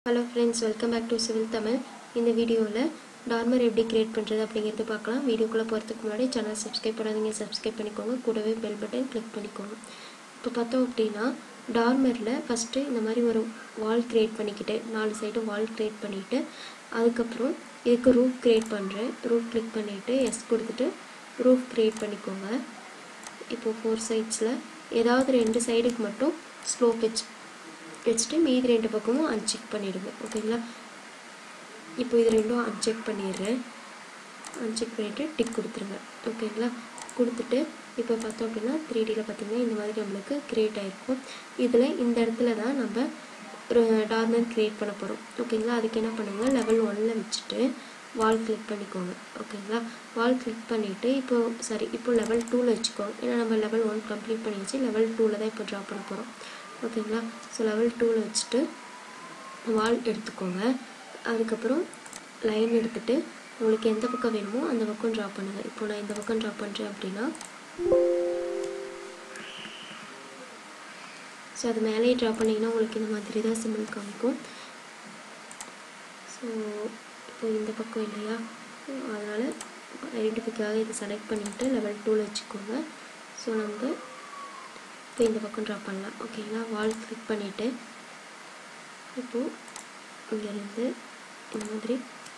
hello friends welcome back to civil Tamil இந்த வீடியோவில் டார்மர் எப்படி கிரியேட் பண்ணுறது அப்படிங்கிறது பார்க்கலாம் வீடியோக்குள்ளே போகிறதுக்கு முன்னாடி சேனல் சப்ஸ்கிரைப் பண்ணாதீங்க சப்ஸ்கிரைப் பண்ணிக்கோங்க கூடவே பெல் பட்டன் கிளிக் பண்ணிக்கோங்க இப்போ பார்த்தோம் அப்படின்னா டார்மரில் ஃபஸ்ட்டு இந்த மாதிரி ஒரு வால் க்ரியேட் பண்ணிக்கிட்டு நாலு சைடும் வால் க்ரியேட் பண்ணிவிட்டு அதுக்கப்புறம் இதுக்கு ரூஃப் க்ரியேட் பண்ணுறேன் ரூஃப் கிளிக் பண்ணிவிட்டு எஸ் கொடுத்துட்டு ரூஃப் க்ரியேட் பண்ணிக்கோங்க இப்போது ஃபோர் சைட்ஸில் ஏதாவது ரெண்டு சைடுக்கு மட்டும் ஸ்லோப் வச்சு வச்சுட்டு மீதி ரெண்டு பக்கமும் அன்செக் பண்ணிவிடுங்க ஓகேங்களா இப்போ இது ரெண்டும் அன்செக் பண்ணிடுறேன் அன்செக் பண்ணிவிட்டு டிக் கொடுத்துருங்க ஓகேங்களா கொடுத்துட்டு இப்போ பார்த்தோம் அப்படின்னா த்ரீ டியில் பார்த்தீங்கன்னா இந்த மாதிரி நம்மளுக்கு க்ரியேட் ஆகிருக்கும் இதில் இந்த இடத்துல தான் நம்ம ஒரு டார்மர் க்ரியேட் பண்ண போகிறோம் ஓகேங்களா அதுக்கு என்ன பண்ணுங்கள் லெவல் ஒன்னில் வச்சுட்டு வால் கிளிக் பண்ணிக்கோங்க ஓகேங்களா வால் கிளிக் பண்ணிவிட்டு இப்போ சாரி இப்போ லெவல் டூவில் வச்சுக்கோங்க ஏன்னா நம்ம லெவல் ஒன் கம்ப்ளீட் பண்ணியாச்சு லெவல் டூவில் தான் இப்போ ட்ரா பண்ண போகிறோம் ஓகேங்களா ஸோ லெவல் டூவில் வச்சுட்டு வால் எடுத்துக்கோங்க அதுக்கப்புறம் லைன் எடுத்துகிட்டு உங்களுக்கு எந்த பக்கம் வேணுமோ அந்த பக்கம் ட்ரா பண்ணுங்கள் இப்போ நான் இந்த பக்கம் ட்ரா பண்ணுறேன் அப்படின்னா ஸோ அது மேலேயே ட்ரா பண்ணிங்கன்னா உங்களுக்கு இந்த மாதிரி தான் சிம்பிள் காமிக்கும் ஸோ இப்போ இந்த பக்கம் இல்லையா அதனால் ஐடென்டிஃபிக்காக இதை செலக்ட் பண்ணிவிட்டு லெவல் டூவில் வச்சுக்கோங்க ஸோ நம்ம இப்போ இந்த பக்கம் ட்ரா பண்ணலாம் ஓகேங்களா வால் கிளிக் பண்ணிவிட்டு இப்போது இங்கேருந்து இந்த மாதிரி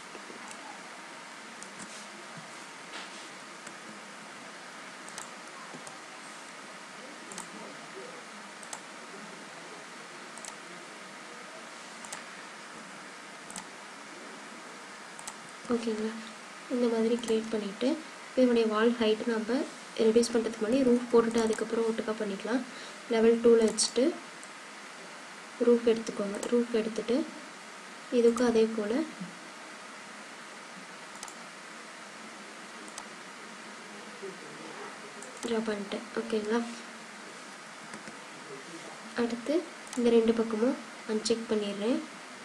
ஓகேங்களா இந்த மாதிரி க்ரியேட் பண்ணிவிட்டு இதனுடைய வால் ஹைட்டு நம்ம ரெடியூஸ் பண்ணுறதுக்கு முன்னாடி ரூஃப் போட்டுட்டு அதுக்கப்புறம் ஒட்டுக்கா பண்ணிக்கலாம் லெவல் டூவில் வச்சுட்டு ரூஃப் எடுத்துக்கோங்க ரூஃப் எடுத்துட்டு இதுக்கும் அதே போல் ட்ரா பண்ணிட்டேன் ஓகேங்களா அடுத்து இந்த ரெண்டு பக்கமும் அன்செக் பண்ணிடுறேன்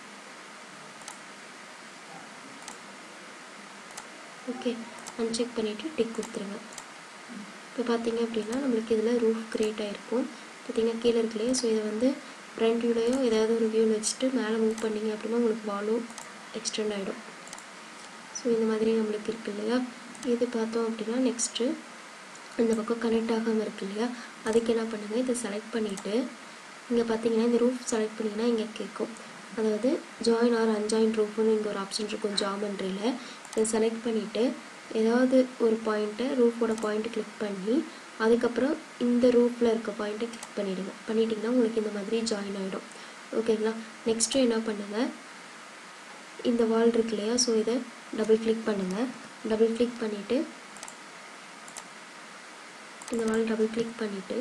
ஓகே அன்செக் பண்ணிவிட்டு டிக் கொடுத்துருங்க இப்போ பார்த்தீங்க அப்படின்னா நம்மளுக்கு இதில் ரூஃப் க்ரியேட் ஆகிருக்கும் பார்த்தீங்கன்னா கீழே இருக்கு இல்லையா ஸோ இதை வந்து ஃப்ரண்ட் வியூலையோ ஏதாவது ஒரு வியூவில் வச்சுட்டு மேலே மூவ் பண்ணிங்க அப்படின்னா உங்களுக்கு வாலும் எக்ஸ்டெண்ட் ஆகிடும் ஸோ இந்த மாதிரி நம்மளுக்கு இருக்கு இல்லையா இது பார்த்தோம் அப்படின்னா நெக்ஸ்ட்டு இந்த பக்கம் கனெக்ட் ஆகாமல் இருக்கு இல்லையா அதுக்கு என்ன பண்ணுங்கள் இதை செலக்ட் பண்ணிவிட்டு இங்கே பார்த்தீங்கன்னா இந்த ரூஃப் செலக்ட் பண்ணிங்கன்னா இங்கே கேட்கும் அதாவது ஜாயின் ஆர் அன்ஜாயின் ரூஃப்னு இங்கே ஒரு ஆப்ஷன் இருக்கும் ஜாமெண்ட்ரியில் இதை செலக்ட் பண்ணிவிட்டு ஏதாவது ஒரு பாயிண்ட்டை ரூஃபோட பாயிண்ட்டை கிளிக் பண்ணி அதுக்கப்புறம் இந்த ரூஃபில் இருக்க பாயிண்ட்டை கிளிக் பண்ணிவிடுங்க பண்ணிட்டீங்கன்னா உங்களுக்கு இந்த மாதிரி ஜாயின் ஆகிடும் ஓகேங்களா நெக்ஸ்ட்டு என்ன பண்ணுங்கள் இந்த வால் இருக்கு இல்லையா ஸோ இதை டபுள் கிளிக் பண்ணுங்கள் டபுள் கிளிக் பண்ணிவிட்டு இந்த வால் டபுள் கிளிக் பண்ணிவிட்டு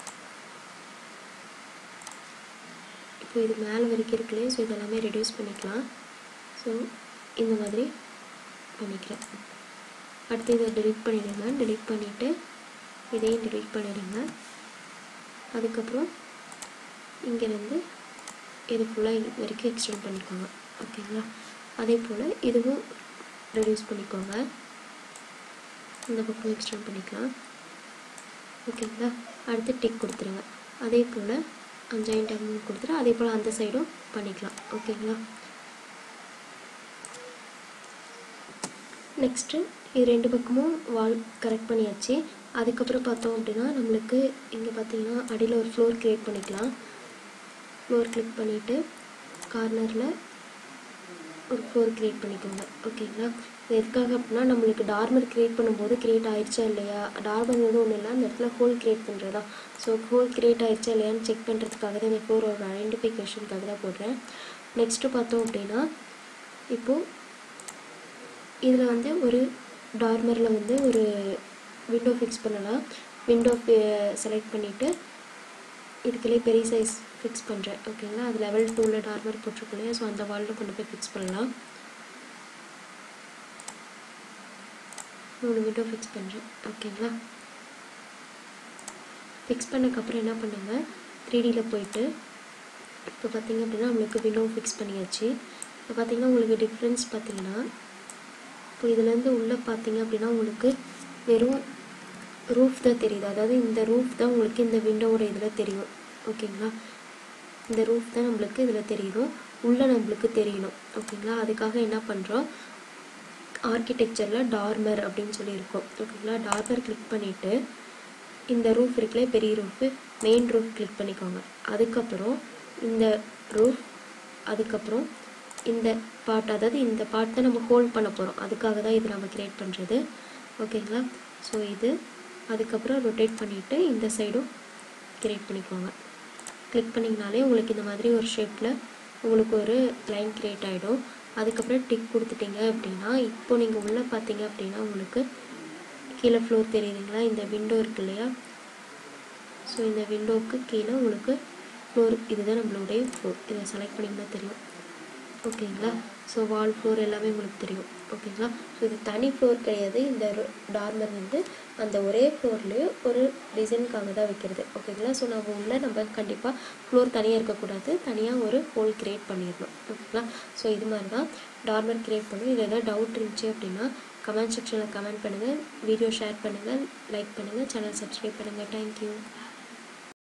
இப்போ இது மேலே வரைக்கும் இருக்கு இல்லையா ஸோ இதெல்லாமே ரெடியூஸ் பண்ணிக்கலாம் ஸோ இந்த மாதிரி பண்ணிக்கிறேன் அடுத்து இதை டெலிட் பண்ணிடுங்க டெலிட் பண்ணிவிட்டு இதையும் டெலிட் பண்ணிடுங்க அதுக்கப்புறம் இங்கேருந்து இது ஃபுல்லாக இது வரைக்கும் எக்ஸ்டெண்ட் பண்ணிக்கோங்க ஓகேங்களா அதே போல் இதுவும் ரெடியூஸ் பண்ணிக்கோங்க இந்த பக்கம் எக்ஸ்டெண்ட் பண்ணிக்கலாம் ஓகேங்களா அடுத்து டிக் கொடுத்துருங்க அதே போல் அஞ்சாயிரம் டைம் கொடுத்துட்டு அதே போல் அந்த சைடும் பண்ணிக்கலாம் ஓகேங்களா நெக்ஸ்ட்டு இது ரெண்டு பக்கமும் வால் கரெக்ட் பண்ணியாச்சு அதுக்கப்புறம் பார்த்தோம் அப்படின்னா நம்மளுக்கு இங்கே பார்த்தீங்கன்னா அடியில் ஒரு ஃப்ளோர் க்ரியேட் பண்ணிக்கலாம் ஃப்ளோர் கிளிக் பண்ணிவிட்டு கார்னரில் ஒரு ஃப்ளோர் க்ரியேட் பண்ணிக்கோங்க ஓகேங்களா இது எதுக்காக அப்படின்னா நம்மளுக்கு டார்மர் க்ரியேட் பண்ணும்போது க்ரியேட் ஆயிடுச்சா இல்லையா டார்மர் வந்து ஒன்றும் இல்லை அந்த இடத்துல ஹோல் க்ரியேட் பண்ணுறதா ஸோ ஹோல் க்ரியேட் ஆயிடுச்சா இல்லையான்னு செக் பண்ணுறதுக்காக தான் இந்த ஃப்ளோர் ஒரு ஐடென்டிஃபிகேஷனுக்காக தான் போடுறேன் நெக்ஸ்ட்டு பார்த்தோம் அப்படின்னா இப்போது இதில் வந்து ஒரு டார்மரில் வந்து ஒரு விண்டோ ஃபிக்ஸ் பண்ணலாம் விண்டோ செலக்ட் பண்ணிவிட்டு இதுக்குள்ளே பெரிய சைஸ் ஃபிக்ஸ் பண்ணுறேன் ஓகேங்களா அது லெவல் டூவில் டார்மர் போட்டிருக்கோம் ஸோ அந்த வாலில் கொண்டு போய் ஃபிக்ஸ் பண்ணலாம் மூணு விண்டோ ஃபிக்ஸ் பண்ணுறேன் ஓகேங்களா ஃபிக்ஸ் பண்ணக்கப்புறம் என்ன பண்ணுங்கள் த்ரீ டியில் போயிட்டு இப்போ பார்த்தீங்க அப்படின்னா நம்மளுக்கு விண்டோ ஃபிக்ஸ் பண்ணியாச்சு இப்போ பார்த்தீங்கன்னா உங்களுக்கு டிஃப்ரென்ஸ் பார்த்தீங்கன்னா இப்போ இதுலேருந்து உள்ளே பார்த்தீங்க அப்படின்னா உங்களுக்கு வெறும் ரூஃப் தான் தெரியுது அதாவது இந்த ரூஃப் தான் உங்களுக்கு இந்த விண்டோவோட இதில் தெரியும் ஓகேங்களா இந்த ரூஃப் தான் நம்மளுக்கு இதில் தெரியும் உள்ளே நம்மளுக்கு தெரியணும் ஓகேங்களா அதுக்காக என்ன பண்ணுறோம் ஆர்கிடெக்சரில் டார்மர் அப்படின்னு சொல்லி இருக்கும் ஓகேங்களா டார்மர் கிளிக் பண்ணிவிட்டு இந்த ரூஃப் இருக்குல்ல பெரிய ரூஃபு மெயின் ரூஃப் கிளிக் பண்ணிக்கோங்க அதுக்கப்புறம் இந்த ரூஃப் அதுக்கப்புறம் இந்த பார்ட் அதாவது இந்த பார்ட் தான் நம்ம ஹோல்ட் பண்ண போகிறோம் அதுக்காக தான் இது நம்ம கிரியேட் பண்ணுறது ஓகேங்களா ஸோ இது அதுக்கப்புறம் ரொட்டேட் பண்ணிவிட்டு இந்த சைடும் கிரியேட் பண்ணிக்கோங்க கிளிக் பண்ணிங்கனாலே உங்களுக்கு இந்த மாதிரி ஒரு ஷேப்பில் உங்களுக்கு ஒரு லைன் கிரியேட் ஆகிடும் அதுக்கப்புறம் டிக் கொடுத்துட்டீங்க அப்படின்னா இப்போ நீங்கள் உள்ளே பார்த்தீங்க அப்படின்னா உங்களுக்கு கீழே ஃப்ளோர் தெரியுதுங்களா இந்த விண்டோ இருக்கு இல்லையா ஸோ இந்த விண்டோவுக்கு கீழே உங்களுக்கு ஃப்ளோர் இதுதான் நம்மளுடைய ஃப்ளோர் இதை செலக்ட் பண்ணிங்கன்னா தெரியும் ஓகேங்களா ஸோ வால் ஃப்ளோர் எல்லாமே உங்களுக்கு தெரியும் ஓகேங்களா ஸோ இது தனி ஃப்ளோர் கிடையாது இந்த டார்மர் வந்து அந்த ஒரே ஃப்ளோர்லேயே ஒரு டிசைனுக்காக தான் வைக்கிறது ஓகேங்களா ஸோ நம்ம உள்ள நம்ம கண்டிப்பாக ஃப்ளோர் தனியாக இருக்கக்கூடாது தனியாக ஒரு ஹோல் க்ரியேட் பண்ணிடணும் ஓகேங்களா ஸோ இது மாதிரி தான் டார்மர் க்ரியேட் பண்ணணும் இதில் ஏதாவது டவுட் இருந்துச்சு அப்படின்னா கமெண்ட் செக்ஷனில் கமெண்ட் பண்ணுங்கள் வீடியோ ஷேர் பண்ணுங்கள் லைக் பண்ணுங்கள் சேனல் சப்ஸ்கிரைப் பண்ணுங்கள் தேங்க்யூ